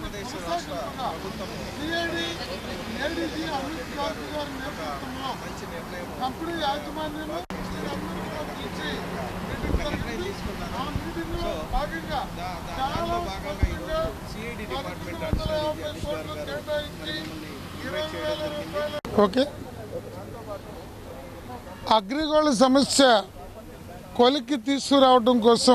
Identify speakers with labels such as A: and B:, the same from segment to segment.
A: ఆంధ్రప్రదేశ్ రాష్ట్ర ప్రభుత్వం
B: CID ADG Amit గారు గారి నేతృత్వంలో
A: మంచి నిర్ణయం
B: కంపెనీ యాజమాన్యం వీరందరూ కూడా పిలిచి మీటింగ్ జరిగింది. ఆ మీటింగ్లో భాగంగా
A: దా- దా-
B: చాలా
A: దాంట్లో భాగంగా
B: స్పష్టంగా
A: ఈరోజు సిఐడి డిపార్ట్మెంట్
B: పదకొండు వందల
A: అడిషనల్
B: యాభై
A: అమిత్
B: కోట్లు
A: గారు
B: కేటాయించి
A: మమ్మల్ని
B: ఇరవై
A: ఇన్వైట్
B: వేల
A: చేయడం జరిగింది
B: రూపాయల ఓకే అగ్రిగోల్డ్ సమస్య కొలిక్కి తీసుకురావడం కోసం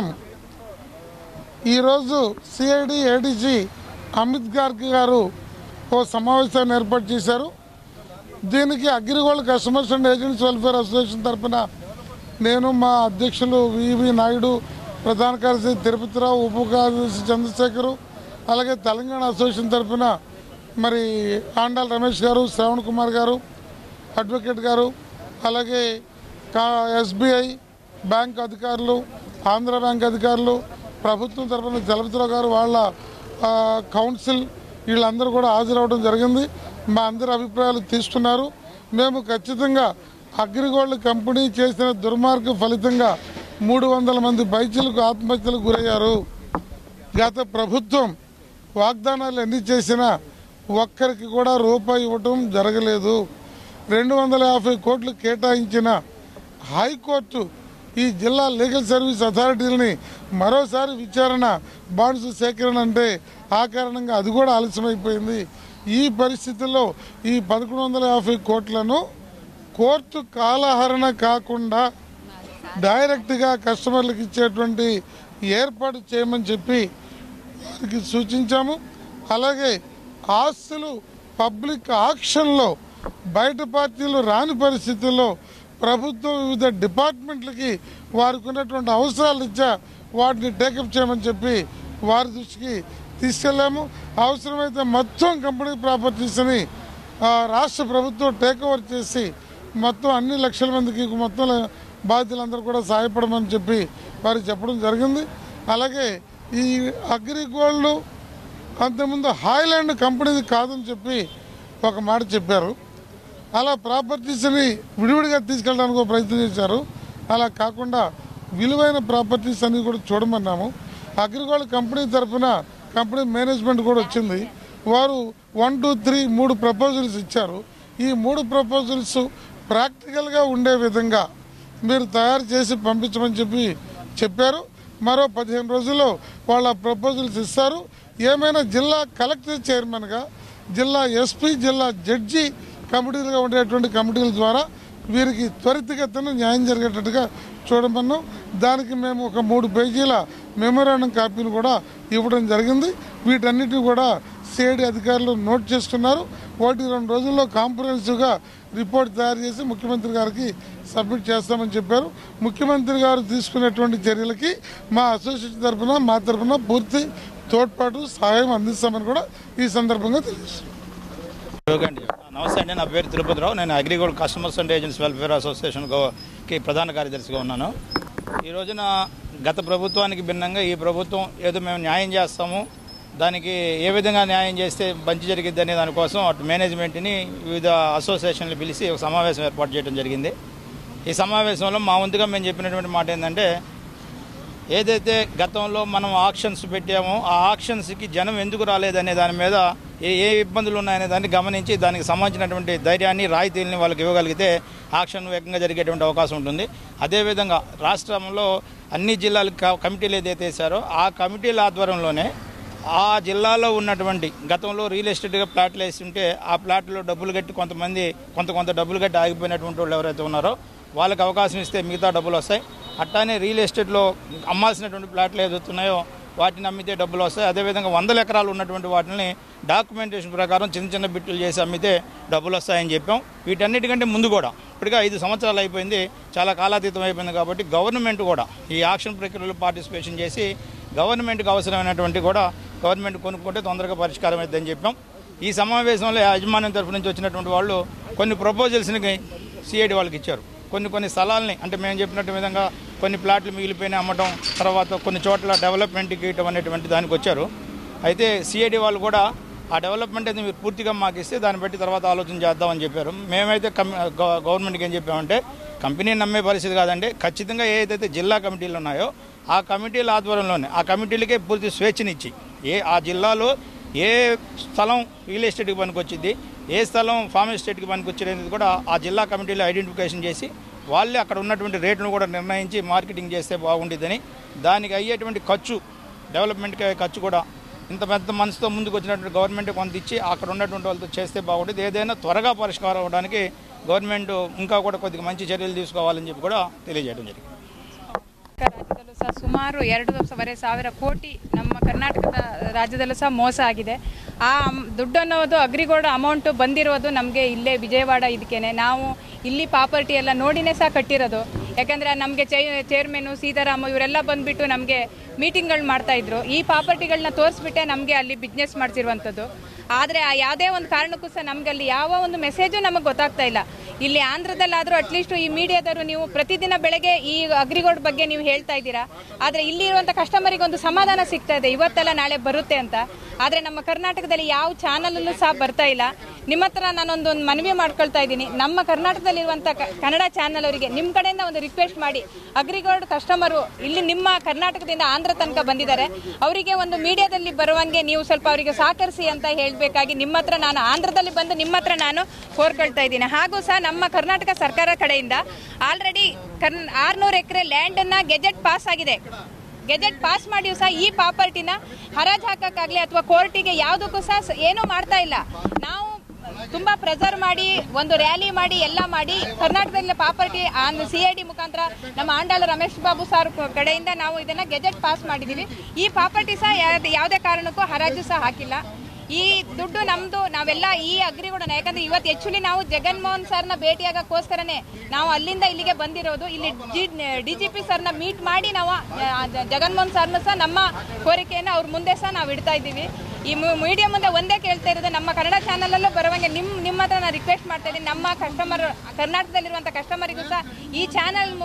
B: ఈరోజు సిఐడి ఏడీజీ అమిత్ గార్గి గారు ఓ సమావేశాన్ని ఏర్పాటు చేశారు దీనికి Agrigold customers and agents welfare association తరఫున నేను మా అధ్యక్షులు వివి నాయుడు ప్రధాన కార్యదర్శి తిరుపతిరావు ఉప కార్యదర్శి చంద్రశేఖరు అలాగే తెలంగాణ అసోసియేషన్ తరఫున మరి ఆండాల్ రమేష్ గారు శ్రవణ్ కుమార్ గారు అడ్వకేట్ గారు అలాగే కా ఎస్బీఐ బ్యాంక్ అధికారులు ఆంధ్ర బ్యాంక్ అధికారులు ప్రభుత్వం తరఫున జలపతిరావు గారు వాళ్ళ ఆ, కౌన్సిల్ వీళ్ళందరూ కూడా హాజరవడం జరిగింది మా అందరి అభిప్రాయాలు తీసుకున్నారు మేము ఖచ్చితంగా అగ్రిగోల్డ్ కంపెనీ చేసిన దుర్మార్గ ఫలితంగా మూడు వందల మంది బైచీలకు ఆత్మహత్యలకు గురయ్యారు గత ప్రభుత్వం వాగ్దానాలు ఎన్ని చేసినా ఒక్కరికి కూడా రూపాయి ఇవ్వటం జరగలేదు రెండు వందల యాభై కోట్లు కేటాయించిన హైకోర్టు ఈ జిల్లా లీగల్ సర్వీస్ అథారిటీలని మరోసారి విచారణ బాండ్స్ సేకరణ అంటే ఆ కారణంగా అది కూడా ఆలస్యమైపోయింది ఈ పరిస్థితుల్లో ఈ పదకొండు వందల యాభై కోట్లను కోర్టు కాలహరణ కాకుండా డైరెక్ట్గా కస్టమర్లకు ఇచ్చేటువంటి ఏర్పాటు చేయమని చెప్పి వారికి సూచించాము అలాగే ఆస్తులు పబ్లిక్ ఆక్షన్లో బయట పార్టీలు రాని పరిస్థితుల్లో ప్రభుత్వం వివిధ డిపార్ట్మెంట్లకి వారికి ఉన్నటువంటి అవసరాలు ఇచ్చా వాటిని టేకప్ చేయమని చెప్పి వారి దృష్టికి తీసుకెళ్ళాము అవసరమైతే మొత్తం కంపెనీ ప్రాపర్టీస్ని ఆ, రాష్ట్ర ప్రభుత్వం టేక్ ఓవర్ చేసి మొత్తం అన్ని లక్షల మందికి మొత్తం బాధితులందరూ కూడా సహాయపడమని చెప్పి వారికి చెప్పడం జరిగింది అలాగే ఈ అగ్రిగోల్డ్ అంతకుముందు హాయ్లాండ్ కంపెనీది కాదని చెప్పి ఒక మాట చెప్పారు అలా ప్రాపర్టీస్ని విడివిడిగా తీసుకెళ్ళడానికి ఒక ప్రయత్నం చేశారు అలా కాకుండా విలువైన ప్రాపర్టీస్ అన్ని కూడా చూడమన్నాము అగ్రిగోల్డ్ కంపెనీ తరఫున కంపెనీ మేనేజ్మెంట్ కూడా వచ్చింది వారు వన్ టూ త్రీ మూడు ప్రపోజల్స్ ఇచ్చారు ఈ మూడు ప్రపోజల్స్ ప్రాక్టికల్గా ఉండే విధంగా మీరు తయారు చేసి పంపించమని చెప్పి చెప్పారు మరో పదిహేను రోజుల్లో వాళ్ళ ప్రపోజల్స్ ఇస్తారు ఏమైనా జిల్లా కలెక్టర్ చైర్మన్గా జిల్లా ఎస్పీ జిల్లా జడ్జి కమిటీలుగా ఉండేటువంటి కమిటీల ద్వారా వీరికి త్వరితగతిన న్యాయం జరిగేటట్టుగా చూడమన్నాం దానికి మేము ఒక మూడు పేజీల మెమోరాండం కాపీలు కూడా ఇవ్వడం జరిగింది వీటన్నిటిని కూడా సిఐడి అధికారులు నోట్ చేసుకున్నారు ఒకటి రెండు రోజుల్లో కాంప్రహెన్సివ్గా రిపోర్ట్ తయారు చేసి ముఖ్యమంత్రి గారికి సబ్మిట్ చేస్తామని చెప్పారు ముఖ్యమంత్రి గారు తీసుకునేటువంటి చర్యలకి మా అసోసియేషన్ తరఫున మా తరఫున పూర్తి తోడ్పాటు సహాయం అందిస్తామని కూడా ఈ సందర్భంగా తెలియజేస్తున్నాం
C: అండి నమస్తే అండి నా పేరు తిరుపతిరావు నేను Agrigold customers and agents welfare association కి ప్రధాన కార్యదర్శిగా ఉన్నాను ఈ రోజున గత ప్రభుత్వానికి భిన్నంగా ఈ ప్రభుత్వం ఏదో మేము న్యాయం చేస్తాము దానికి ఏ విధంగా న్యాయం చేస్తే మంచి జరిగిద్ది అనే దానికోసం అటు మేనేజ్మెంట్ని వివిధ అసోసియేషన్లు పిలిచి ఒక సమావేశం ఏర్పాటు చేయడం జరిగింది ఈ సమావేశంలో మా వంతుగా మేము చెప్పినటువంటి మాట ఏంటంటే ఏదైతే గతంలో మనం ఆక్షన్స్ పెట్టామో ఆ ఆక్షన్స్కి జనం ఎందుకు రాలేదనే దాని మీద ఏ ఏ ఇబ్బందులు ఉన్నాయనే దాన్ని గమనించి దానికి సంబంధించినటువంటి ధైర్యాన్ని రాయితీలని వాళ్ళకి ఇవ్వగలిగితే ఆక్షన్ వేగంగా జరిగేటువంటి అవకాశం ఉంటుంది అదేవిధంగా రాష్ట్రంలో అన్ని జిల్లాలకు క- కమిటీలు ఏదైతే వేశారో ఆ కమిటీల ఆధ్వర్యంలోనే ఆ జిల్లాలో ఉన్నటువంటి గతంలో రియల్ ఎస్టేట్గా ప్లాట్లు వేసి ఉంటే ఆ ప్లాట్లో డబ్బులు కట్టి కొంతమంది కొంత కొంత డబ్బులు కట్టి ఆగిపోయినటువంటి వాళ్ళు ఎవరైతే ఉన్నారో వాళ్ళకి అవకాశం ఇస్తే మిగతా డబ్బులు వస్తాయి అట్లానే రియల్ ఎస్టేట్లో అమ్మాల్సినటువంటి ప్లాట్లు ఏదైతున్నాయో వాటిని అమ్మితే డబ్బులు వస్తాయి అదేవిధంగా వందల ఎకరాలు ఉన్నటువంటి వాటిని డాక్యుమెంటేషన్ ప్రకారం చిన్న చిన్న బిట్టులు చేసి అమ్మితే డబ్బులు వస్తాయని చెప్పాం వీటన్నిటికంటే ముందు కూడా ఇప్పటికే ఐదు సంవత్సరాలు అయిపోయింది చాలా కాలాతీతం అయిపోయింది కాబట్టి గవర్నమెంట్ కూడా ఈ ఆక్షన్ ప్రక్రియలో పార్టిసిపేషన్ చేసి గవర్నమెంట్కి అవసరమైనటువంటి కూడా గవర్నమెంట్ కొనుక్కుంటే తొందరగా పరిష్కారం అవుతుందని చెప్పాం ఈ సమావేశంలో యాజమాన్యం తరఫు నుంచి వచ్చినటువంటి వాళ్ళు కొన్ని ప్రపోజల్స్ని సిఐడి వాళ్ళకి ఇచ్చారు కొన్ని కొన్ని స్థలాల్ని అంటే మేము చెప్పినట్టు విధంగా కొన్ని ప్లాట్లు మిగిలిపోయిన అమ్మటం తర్వాత కొన్ని చోట్ల డెవలప్మెంట్కి ఇవ్వటం అనేటువంటి దానికి వచ్చారు అయితే సిఐడి వాళ్ళు కూడా ఆ డెవలప్మెంట్ అయితే మీరు పూర్తిగా మాకు ఇస్తే దాన్ని బట్టి తర్వాత ఆలోచన చేద్దామని చెప్పారు మేమైతే కమ్ గవ- గవర్నమెంట్కి ఏం చెప్పామంటే కంపెనీని నమ్మే పరిస్థితి కాదండి ఖచ్చితంగా ఏదైతే జిల్లా కమిటీలు ఉన్నాయో ఆ కమిటీల ఆధ్వర్యంలోనే ఆ కమిటీలకే పూర్తి స్వేచ్ఛనిచ్చి ఏ ఆ జిల్లాలో ఏ స్థలం రియల్ ఎస్టేట్కి పనికొచ్చింది ఏ స్థలం ఫార్మ్ ఎస్టేట్కి పనికొచ్చేది అనేది కూడా ఆ జిల్లా కమిటీలో ఐడెంటిఫికేషన్ చేసి వాళ్ళే అక్కడ ఉన్నటువంటి రేటును కూడా నిర్ణయించి మార్కెటింగ్ చేస్తే బాగుంటుందని దానికి అయ్యేటువంటి ఖర్చు డెవలప్మెంట్కి అయ్యే ఖర్చు కూడా ఇంత పెద్ద మనసుతో ముందుకు వచ్చినటువంటి గవర్నమెంట్ కొంత ఇచ్చి అక్కడ ఉన్నటువంటి వాళ్ళతో చేస్తే బాగుంటుంది ఏదైనా త్వరగా పరిష్కారం అవ్వడానికి గవర్నమెంట్ ఇంకా కూడా కొద్దిగా మంచి చర్యలు తీసుకోవాలని చెప్పి కూడా తెలియజేయడం జరిగింది
D: ರಾಜ್ಯದಲ್ಲೂ ಸಹ ಸುಮಾರು ಎರಡೂವರೆ ಸಾವಿರ ಕೋಟಿ ನಮ್ಮ ಕರ್ನಾಟಕದ ರಾಜ್ಯದಲ್ಲೂ ಸಹ ಮೋಸ ಆಗಿದೆ ಆ ಅಮ್- ದುಡ್ಡು ಅನ್ನೋದು ಅಗ್ರಿಗೋಲ್ಡ್ ಅಮೌಂಟು ಬಂದಿರೋದು ನಮಗೆ ಇಲ್ಲೇ ವಿಜಯವಾಡ ಇದಕ್ಕೇನೆ ನಾವು ಇಲ್ಲಿ ಪ್ರಾಪರ್ಟಿ ಎಲ್ಲ ನೋಡಿನೇ ಸಹ ಕಟ್ಟಿರೋದು ಯಾಕಂದರೆ ನಮಗೆ ಚೈ ಚೇರ್ಮನು ಸೀತಾರಾಮ ಇವರೆಲ್ಲ ಬಂದುಬಿಟ್ಟು ನಮಗೆ ಮೀಟಿಂಗ್ಗಳು ಮಾಡ್ತಾ ಇದ್ರು ಈ ಪ್ರಾಪರ್ಟಿಗಳನ್ನ ತೋರಿಸ್ಬಿಟ್ಟೆ ನಮಗೆ ಅಲ್ಲಿ ಬಿಸ್ನೆಸ್ ಮಾಡ್ತಿರುವಂಥದ್ದು ಆದರೆ ಆ ಯಾವುದೇ ಒಂದು ಕಾರಣಕ್ಕೂ ಸಹ ನಮ್ಗೆ ಅಲ್ಲಿ ಯಾವ ಒಂದು ಮೆಸೇಜು ನಮಗೆ ಗೊತ್ತಾಗ್ತಾ ಇಲ್ಲ ಇಲ್ಲಿ ಆಂಧ್ರದಲ್ಲಾದರೂ ಅಟ್ಲೀಸ್ಟ್ ಈ ಮೀಡಿಯಾದವರು ನೀವು ಪ್ರತಿದಿನ ಬೆಳಗ್ಗೆ ಈ ಅಗ್ರಿಗೋಲ್ಡ್ ಬಗ್ಗೆ ನೀವು ಹೇಳ್ತಾ ಇದ್ದೀರಾ ಆದರೆ ಇಲ್ಲಿರುವಂಥ ಕಸ್ಟಮರಿಗೆ ಒಂದು ಸಮಾಧಾನ ಸಿಗ್ತಾ ಇದೆ ಇವತ್ತೆಲ್ಲ ನಾಳೆ ಬರುತ್ತೆ ಅಂತ ಆದರೆ ನಮ್ಮ ಕರ್ನಾಟಕದಲ್ಲಿ ಯಾವ ಚಾನಲಲ್ಲೂ ಸಹ ಬರ್ತಾ ಇಲ್ಲ ನಿಮ್ಮ ಹತ್ರ ನಾನೊಂದು ಒಂದು ಮನವಿ ಮಾಡ್ಕೊಳ್ತಾ ಇದ್ದೀನಿ ನಮ್ಮ ಕರ್ನಾಟಕದಲ್ಲಿರುವಂಥ ಕ- ಕನ್ನಡ ಚಾನಲ್ ಅವರಿಗೆ ನಿಮ್ಮ ಕಡೆಯಿಂದ ಒಂದು ರಿಕ್ವೆಸ್ಟ್ ಮಾಡಿ ಅಗ್ರಿಗೋಲ್ಡ್ ಕಸ್ಟಮರು ಇಲ್ಲಿ ನಿಮ್ಮ ಕರ್ನಾಟಕದಿಂದ ಆಂಧ್ರ ತನಕ ಬಂದಿದ್ದಾರೆ ಅವರಿಗೆ ಒಂದು ಮೀಡಿಯಾದಲ್ಲಿ ಬರುವಂಗೆ ನೀವು ಸ್ವಲ್ಪ ಅವರಿಗೆ ಸಹಕರಿಸಿ ಅಂತ ಹೇಳಬೇಕಾಗಿ ನಿಮ್ಮ ಹತ್ರ ನಾನು ಆಂಧ್ರದಲ್ಲಿ ಬಂದು ನಿಮ್ಮ ಹತ್ರ ನಾನು ಕೋರ್ಕೊಳ್ತಾ ಇದ್ದೀನಿ ಹಾಗೂ ಸಹ ನಮ್ಮ ಕರ್ನಾಟಕ ಸರ್ಕಾರ ಕಡೆಯಿಂದ ಆಲ್ರೆಡಿ ಕರ್ನ ಆರ್ನೂರು ಎಕರೆ ಲ್ಯಾಂಡನ್ನು ಗೆಜೆಟ್ ಪಾಸ್ ಆಗಿದೆ ಗೆಜೆಟ್ ಪಾಸ್ ಮಾಡಿಯೂ ಸಹ ಈ ಪ್ರಾಪರ್ಟಿನ ಹರಾಜು ಹಾಕಕ್ಕಾಗ್ಲಿ ಅಥವಾ ಕೋರ್ಟಿಗೆ ಯಾವುದಕ್ಕೂ ಸಹ ಸ- ಏನೂ ಮಾಡ್ತಾ ಇಲ್ಲ ನಾವು ತುಂಬಾ ಪ್ರೆಸರ್ ಮಾಡಿ ಒಂದು ರ್ಯಾಲಿ ಮಾಡಿ ಎಲ್ಲ ಮಾಡಿ ಕರ್ನಾಟಕದಲ್ಲಿ ಪ್ರಾಪರ್ಟಿ ಸಿ ಐ ಡಿ ಮುಖಾಂತರ ನಮ್ಮ ಆಂಡಾಳ ರಮೇಶ್ ಬಾಬು ಸರ್ ಕಡೆಯಿಂದ ನಾವು ಇದನ್ನ ಗೆಜೆಟ್ ಪಾಸ್ ಮಾಡಿದೀವಿ ಈ ಪ್ರಾಪರ್ಟಿ ಸಹ ಯಾವ್ದೇ- ಯಾವುದೇ ಕಾರಣಕ್ಕೂ ಹರಾಜು ಸಹ ಹಾಕಿಲ್ಲ ಈ ದುಡ್ಡು ನಮ್ದು ನಾವೆಲ್ಲ ಈ ಅಗ್ರಿಗೂಡನ ಯಾಕಂದ್ರೆ ಇವತ್ತು ಆಕ್ಚುಲಿ ನಾವು ಜಗನ್ಮೋಹನ್ ಸರ್ನ ಭೇಟಿಯಾಗಕ್ಕೋಸ್ಕರನೇ ನಾವು ಅಲ್ಲಿಂದ ಇಲ್ಲಿಗೆ ಬಂದಿರೋದು ಇಲ್ಲಿ ಡಿ ಜಿ ಪಿ ಸರ್ನ ಮೀಟ್ ಮಾಡಿ ನಾವು ಆ, ಜ- ಜಗನ್ಮೋಹನ್ ಸರ್ನ ಸಹ ನಮ್ಮ ಕೋರಿಕೆಯನ್ನು ಅವ್ರ ಮುಂದೆ ಸಹ ನಾವು ಇಡ್ತಾ ಇದ್ದೀವಿ ಈ ಮೀಡಿಯಾ ಮುಂದೆ ಒಂದೇ ಕೇಳ್ತಾ ಇರೋದು ನಮ್ಮ ಕನ್ನಡ ಚಾನಲಲ್ಲೂ ಬರುವಂಗೆ ನಿಮ್ಮ ನಿಮ್ಮ ಹತ್ರ ನಾನು ರಿಕ್ವೆಸ್ಟ್ ಮಾಡ್ತಾ ಇದ್ದೀನಿ ನಮ್ಮ ಕಸ್ಟಮರ್ ಕರ್ನಾಟಕದಲ್ಲಿರುವಂಥ ಕಸ್ಟಮರಿಗೂ ಸಹ ಈ ಚಾನಲ್